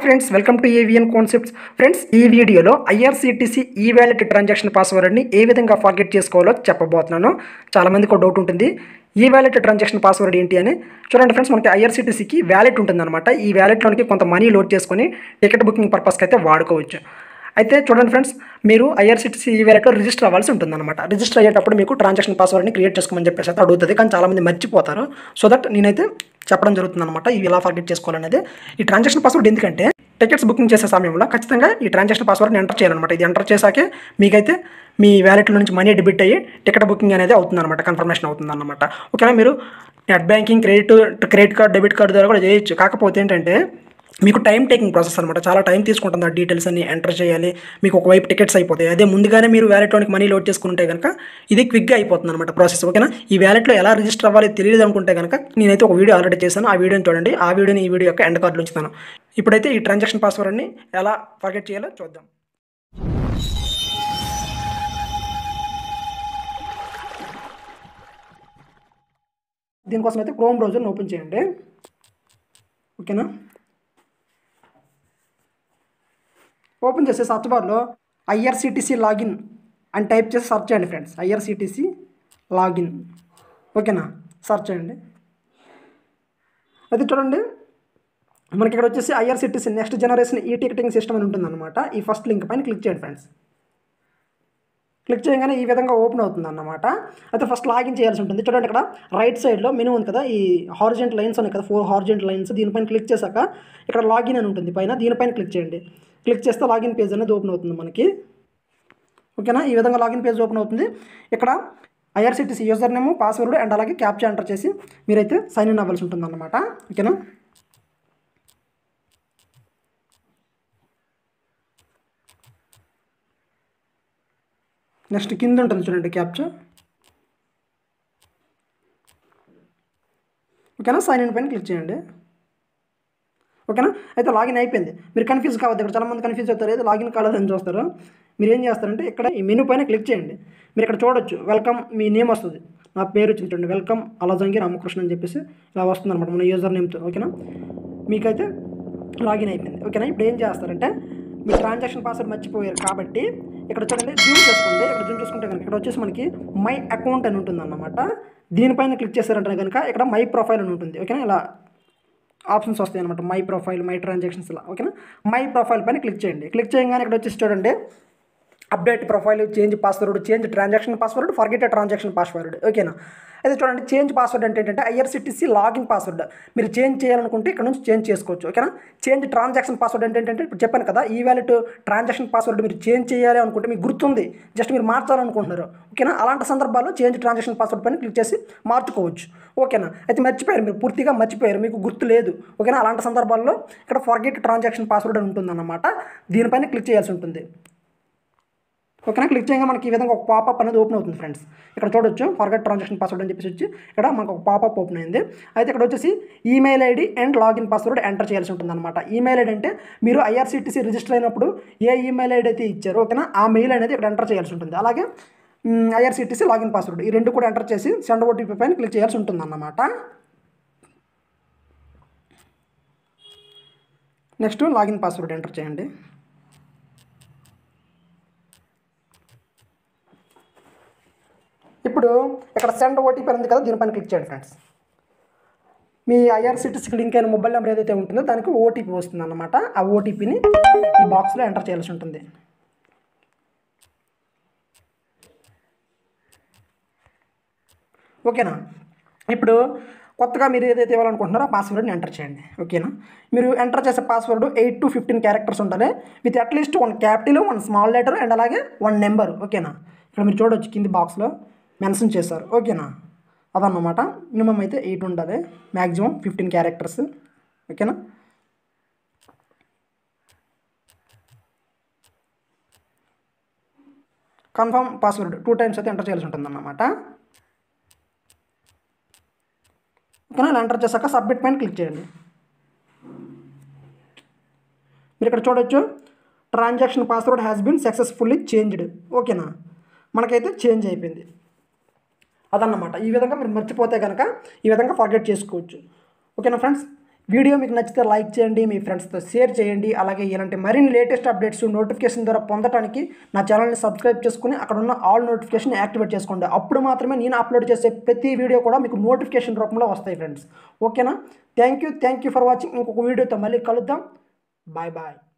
friends welcome to AVN concepts friends ఈ వీడియోలో IRCTC ఈ వ్యాలెట్ ట్రాన్సాక్షన్ పాస్వర్డ్ని ఏ విధంగా ఫార్గెట్ చేసుకోవాలో చెప్పబోతున్నాను చాలామందికి ఒక డౌట్ ఉంటుంది ఈ వ్యాలెట్ ట్రాన్సాక్షన్ పాస్వర్డ్ ఏంటి అని చూడండి ఫ్రెండ్స్ మనకి ఐఆర్సీటీసీకి వ్యాలెట్ ఉంటుందన్నమాట ఈ వ్యాలెట్లోనికి కొంత మనీ లోడ్ చేసుకొని టికెట్ బుకింగ్ పర్పస్కి అయితే వాడుకోవచ్చు అయితే చూడండి ఫ్రెండ్స్ మీరు ఐఆర్సీటీసీ ఈ వ్యాలెట్లో రిజిస్టర్ అవ్వాల్సి ఉంటుందన్నమాట రిజిస్టర్ అయ్యేటప్పుడు మీకు ట్రాన్సాక్షన్ పాస్వర్డ్ని క్రియేట్ చేసుకోమని చెప్పేసి అయితే అడుగుతుంది కానీ చాలామంది మర్చిపోతారు సో దట్ నేనైతే చెప్పడం జరుగుతుంది అనమాట ఇవి ఎలా ఫర్గెట్ చేసుకోవాలనేది ఈ ట్రాన్సాక్షన్ పాస్వర్డ్ ఎందుకంటే టికెట్స్ బుకింగ్ చేసే సమయంలో ఖచ్చితంగా ఈ ట్రాన్సాక్షన్ పాస్వర్డ్ని ఎంటర్ చేయాలన్నమాట ఇది ఎంటర్ చేశాకే మీకైతే మీ వ్యాలెట్లో నుంచి మనీ డెబిట్ అయ్యి టికెట్ బుకింగ్ అనేది అవుతుందన్నమాట కన్ఫర్మేషన్ అవుతుందన్నమాట ఓకేనా మీరు net banking credit credit card debit card ద్వారా కూడా చేయొచ్చు కాకపోతే ఏంటంటే మీకు టైం టేకింగ్ ప్రాసెస్ అనమాట చాలా టైం తీసుకుంటుంది ఆ డీటెయిల్స్ అన్ని ఎంటర్ చేయాలి మీకు ఒకవైపు టికెట్స్ అయిపోతాయి అదే ముందుగానే మీరు వ్యాలెట్లోనికి మనీ లోడ్ చేసుకుంటే కనుక ఇది క్విక్గా అయిపోతుంది అనమాట ప్రాసెస్ ఓకేనా ఈ వ్యాలెట్లో ఎలా రిజిస్టర్ అవ్వాలి తెలియదు అనుకుంటే కనుక నేనైతే ఒక వీడియో ఆల్రెడీ చేశాను ఆ వీడియోని చూడండి ఆ వీడియోని ఈ వీడియో యొక్క ఎండ్ కార్డులో ఉంచుతాను ఇప్పుడైతే ఈ ట్రాన్సాక్షన్ పాస్వర్డ్ని ఎలా ఫర్గెట్ చేయాలో చూద్దాం దీనికోసం అయితే క్రోమ్ బ్రౌజర్ని ఓపెన్ చేయండి ఓకేనా ఓపెన్ చేసే సర్చ్ బార్లో ఐఆర్సిటీసీ లాగిన్ అని టైప్ చేసి సర్చ్ చేయండి ఫ్రెండ్స్ ఐఆర్సిటీసీ లాగిన్ ఓకేనా సర్చ్ చేయండి అయితే చూడండి మనకి ఇక్కడ వచ్చేసి ఐఆర్సిటీసీ నెక్స్ట్ జనరేషన్ ఈ టికెటింగ్ సిస్టమ్ అని ఉంటుందన్నమాట ఈ ఫస్ట్ లింక్ పైన క్లిక్ చేయండి ఫ్రెండ్స్ క్లిక్ చేయగానే ఈ విధంగా ఓపెన్ అవుతుంది అన్నమాట అయితే ఫస్ట్ లాగిన్ చేయాల్సి ఉంటుంది చూడండి ఇక్కడ రైట్ సైడ్లో మెనూ ఉంది కదా ఈ హార్జెంట్ లైన్స్ ఉన్నాయి కదా ఫోర్ హార్జెంట్ లైన్స్ దీనిపైన క్లిక్ చేశాక ఇక్కడ లాగిన్ అని ఉంటుంది పైన దీనిపైన క్లిక్ చేయండి క్లిక్ చేస్తే లాగిన్ పేజ్ అనేది ఓపెన్ అవుతుంది మనకి ఓకేనా ఈ విధంగా లాగిన్ పేజ్ ఓపెన్ అవుతుంది ఇక్కడ IRCTC user name password and అలాగే క్యాప్చా ఎంటర్ చేసి మీరైతే సైన్ ఇన్ అవ్వాల్సి ఉంటుంది అన్నమాట ఓకేనా నెక్స్ట్ కింద ఉంటుంది చూడండి క్యాప్చా ఓకేనా సైన్ ఇన్ పైన క్లిక్ చేయండి ఓకేనా అయితే లాగిన్ అయిపోయింది మీరు కన్ఫ్యూజ్ కావద్దు ఇక్కడ చాలామంది కన్ఫ్యూజ్ అవుతారు ఏదో లాగిన్ కాలేదని చూస్తారు మీరు ఏం చేస్తారంటే ఇక్కడ ఈ మెనూ పైన క్లిక్ చేయండి మీరు ఇక్కడ చూడొచ్చు వెల్కమ్ మీ నేమ్ వస్తుంది నా పేరు వచ్చింది చూడండి వెల్కమ్ అలజంగి రామకృష్ణ అని చెప్పేసి ఇలా వస్తుంది అనమాట మన యూజర్ నేమ్తో ఓకేనా మీకైతే లాగిన్ అయిపోయింది ఓకేనా ఇప్పుడు ఏం చేస్తారంటే మీ ట్రాన్సాక్షన్ పాస్వర్డ్ మర్చిపోయారు కాబట్టి ఇక్కడ చూడండి జూమ్ చేసుకోండి ఇక్కడ జూమ్ చేసుకుంటే కనుక ఇక్కడ వచ్చేసి మనకి మై అకౌంట్ అని ఉంటుంది అన్నమాట దీనిపైన క్లిక్ చేశారంటే కనుక ఇక్కడ మై ప్రొఫైల్ అని ఉంటుంది ఓకేనా ఇలా ఆప్షన్స్ వస్తాయి అనమాట మై ప్రొఫైల్ మై ట్రాన్సాక్షన్స్ ఇలా ఓకేనా మై ప్రొఫైల్ పైన క్లిక్ చేయండి క్లిక్ చేయగానే ఇక్కడ వచ్చేసి చూడండి update profile change password change transaction password forget transaction password ఓకేనా అయితే చూడండి చేంజ్ పాస్వర్డ్ అంటే ఏంటంటే ఐఆర్సిటీసీ లాగిన్ పాస్వర్డ్ మీరు చేంజ్ చేయాలనుకుంటే ఇక్కడ నుంచి చేంజ్ చేసుకోవచ్చు ఓకేనా చేంజ్ ట్రాన్సాక్షన్ పాస్వర్డ్ అంటే ఏంటంటే ఇప్పుడు చెప్పాను కదా ఈ వ్యాలెట్ ట్రాన్సాక్షన్ పాస్వర్డ్ మీరు చేంజ్ చేయాలి అనుకుంటే మీకు గుర్తుంది జస్ట్ మీరు మార్చాలనుకుంటున్నారు ఓకేనా అలాంటి సందర్భాల్లో చేంజ్ ట్రాన్సాక్షన్ పాస్వర్డ్ పైన క్లిక్ చేసి మార్చుకోవచ్చు ఓకేనా అయితే మర్చిపోయారు మీరు పూర్తిగా మర్చిపోయారు మీకు గుర్తు లేదు ఓకేనా అలాంటి సందర్భాల్లో ఇక్కడ ఫర్గెట్ ట్రాన్సాక్షన్ పాస్వర్డ్ అని ఉంటుందన్నమాట దీనిపైన క్లిక్ చేయాల్సి ఉంటుంది ఓకేనా క్లిక్ చేయగా మనకి ఈ విధంగా ఒక పాపప్ అనేది ఓపెన్ అవుతుంది ఫ్రెండ్స్ ఇక్కడ చూడొచ్చు ఫర్గెట్ ట్రాన్సాక్షన్ పాస్వర్డ్ అని చెప్పేసి వచ్చి ఇక్కడ మనకు ఒక పాపప్ ఓపెన్ అయింది అయితే ఇక్కడ వచ్చేసి email ID and login password enter చేయాల్సి ఉంటుంది అనమాట ఈమెయిల్ ఐడి అంటే మీరు ఐఆర్సీటీసీ రిజిస్టర్ అయినప్పుడు ఏ ఈమెయిల్ ఐడి అయితే ఇచ్చారో ఓకేనా ఆ మెయిల్ అనేది ఇక్కడ ఎంటర్ చేయాల్సి ఉంటుంది అలాగే ఐఆర్సీటీసీ లాగిన్ పాస్వర్డ్ ఈ రెండు కూడా ఎంటర్ చేసి సెండ్ ఓటీపీ పైన క్లిక్ చేయాల్సి ఉంటుంది అన్నమాట నెక్స్ట్ లాగిన్ పాస్వర్డ్ ఎంటర్ చేయండి ఇప్పుడు ఇక్కడ సెండ్ ఓటీపీ ఉంది కదా దీనిపైన క్లిక్ చేయండి ఫ్రెండ్స్ మీ ఐఆర్సిటీసీకి లింక్ అయిన మొబైల్ నెంబర్ ఏదైతే ఉంటుందో దానికి ఓటీపీ వస్తుంది అనమాట ఆ ఓటీపీని ఈ బాక్స్లో ఎంటర్ చేయాల్సి ఉంటుంది ఓకేనా ఇప్పుడు కొత్తగా మీరు ఏదైతే ఇవ్వాలనుకుంటున్నారో ఆ పాస్వర్డ్ని ఎంటర్ చేయండి ఓకేనా మీరు ఎంటర్ చేసే password eight to fifteen characters ఉండాలి with at least one capital one small letter and అలాగే వన్ నెంబర్ ఓకేనా ఇక్కడ మీరు చూడవచ్చు కింది బాక్స్లో మెన్షన్ చేశారు ఓకేనా అదన్నమాట మినిమం అయితే ఎయిట్ ఉంటుంది మ్యాక్సిమం ఫిఫ్టీన్ క్యారెక్టర్స్ ఓకేనా కన్ఫర్మ్ పాస్వర్డ్ టూ టైమ్స్ అయితే ఎంటర్ చేయాల్సి ఉంటుంది అన్నమాట ఓకేనా ఇలా ఎంటర్ చేశాక సబ్మిట్ పైన క్లిక్ చేయండి మీరు ఇక్కడ చూడొచ్చు transaction password has been successfully changed ఓకేనా మనకైతే చేంజ్ అయిపోయింది అదన్నమాట ఈ విధంగా మీరు మర్చిపోతే కనుక ఈ విధంగా ఫర్గెట్ చేసుకోవచ్చు ఓకేనా ఫ్రెండ్స్ వీడియో మీకు నచ్చితే లైక్ చేయండి మీ ఫ్రెండ్స్తో షేర్ చేయండి అలాగే ఇలాంటి మరిన్ని లేటెస్ట్ అప్డేట్స్ నోటిఫికేషన్ ద్వారా పొందడానికి నా ఛానల్ని సబ్స్క్రైబ్ చేసుకుని అక్కడ ఉన్న ఆల్ నోటిఫికేషన్ యాక్టివేట్ చేసుకోండి అప్పుడు మాత్రమే నేను అప్లోడ్ చేసే ప్రతి వీడియో కూడా మీకు నోటిఫికేషన్ రూపంలో వస్తాయి ఫ్రెండ్స్ ఓకేనా thank you thank you for watching ఇంకొక వీడియోతో మళ్ళీ కలుద్దాం బాయ్ బాయ్